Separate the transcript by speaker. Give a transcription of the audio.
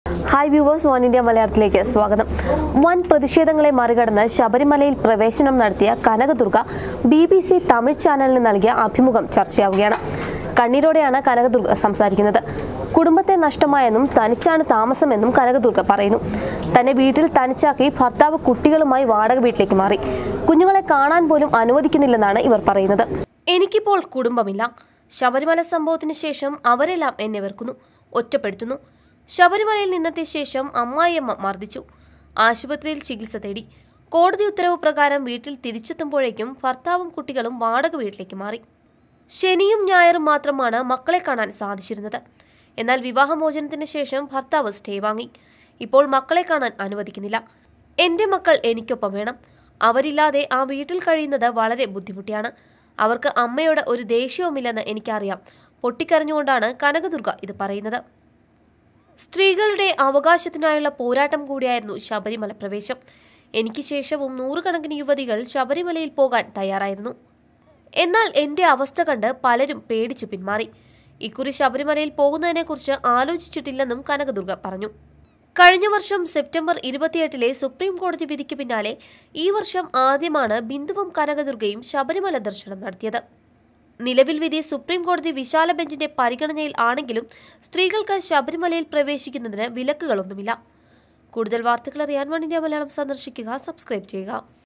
Speaker 1: hi viewers one India മലയാളത്തിലേക്ക് സ്വാഗതം വൻ പ്രതിഷേധങ്ങളെ മറികടന്ന് ശബരിമലയിൽ പ്രവേശനം നടത്തിയ Kanakadurga B B C Tamil ചാനലിന് നൽകിയ അഭിമുഖം ചർച്ചയാവുകയാണ് കണ്ണീരോടെയാണ് കനകദുർഗ സംസാരിക്കുന്നത് കുടുംബത്തെ നഷ്ടമായെന്നും തനിച്ചാണ് താമസമെന്നും കനകദുർഗ പറയുന്നു തന്നെ വീട്ടിൽ തനിച്ചാക്കി ഭർത്താവ് കുട്ടികളുമായി വാടക വീട്ടിലേക്ക് മാറി കുഞ്ഞുങ്ങളെ കാണാൻ പോലും അനുവദിക്കുന്നില്ലെന്നാണ് ഇവർ പറയുന്നത് എനിക്കിപ്പോൾ കുടുംബമില്ല ശബരിമല സംഭവത്തിന് ശേഷം അവരെല്ലാം എന്നെ വെറുക്കുന്നു ഒറ്റപ്പെടുത്തുന്നു ശബരിമലയിൽ നിന്നെത്തിയ ശേഷം അമ്മായിയമ്മ മർദ്ദിച്ചു ആശുപത്രിയിൽ ചികിത്സ തേടി കോടതി ഉത്തരവ് പ്രകാരം വീട്ടിൽ തിരിച്ചെത്തുമ്പോഴേക്കും ഭർത്താവും കുട്ടികളും വാടക വീട്ടിലേക്ക് മാറി ശനിയും ഞായറും മാത്രമാണ് മക്കളെ കാണാൻ സാധിച്ചിരുന്നത് എന്നാൽ വിവാഹമോചനത്തിന് ശേഷം ഭർത്താവ് സ്റ്റേ വാങ്ങി ഇപ്പോൾ മക്കളെ കാണാൻ അനുവദിക്കുന്നില്ല എൻ്റെ മക്കൾ എനിക്കൊപ്പം വേണം അവരില്ലാതെ ആ വീട്ടിൽ കഴിയുന്നത് വളരെ ബുദ്ധിമുട്ടിയാണ് അവർക്ക് അമ്മയോട് ഒരു ദേഷ്യവുമില്ലെന്ന് എനിക്കറിയാം പൊട്ടിക്കരഞ്ഞുകൊണ്ടാണ് കനകദുർഗ ഇത് പറയുന്നത് സ്ത്രീകളുടെ അവകാശത്തിനായുള്ള പോരാട്ടം കൂടിയായിരുന്നു ശബരിമല പ്രവേശം എനിക്ക് ശേഷവും നൂറുകണക്കിന് യുവതികൾ ശബരിമലയിൽ പോകാൻ തയ്യാറായിരുന്നു എന്നാൽ എൻ്റെ അവസ്ഥ കണ്ട് പലരും പേടിച്ചു പിന്മാറി ഇക്കുറി ശബരിമലയിൽ പോകുന്നതിനെക്കുറിച്ച് ആലോചിച്ചിട്ടില്ലെന്നും കനകദുർഗ പറഞ്ഞു കഴിഞ്ഞ വർഷം സെപ്റ്റംബർ ഇരുപത്തിയെട്ടിലെ സുപ്രീം കോടതി വിധിക്ക് പിന്നാലെ ഈ വർഷം ആദ്യമാണ് ബിന്ദുവും കനകദുർഗയും ശബരിമല ദർശനം നടത്തിയത് നിലവിൽ വിധി സുപ്രീം കോടതി വിശാല ബെഞ്ചിന്റെ പരിഗണനയിൽ ആണെങ്കിലും സ്ത്രീകൾക്ക് ശബരിമലയിൽ പ്രവേശിക്കുന്നതിന് വിലക്കുകളൊന്നുമില്ല കൂടുതൽ വാർത്തകൾ അറിയാൻ വൺ ഇന്ത്യ മലയാളം സന്ദർശിക്കുക സബ്സ്ക്രൈബ് ചെയ്യുക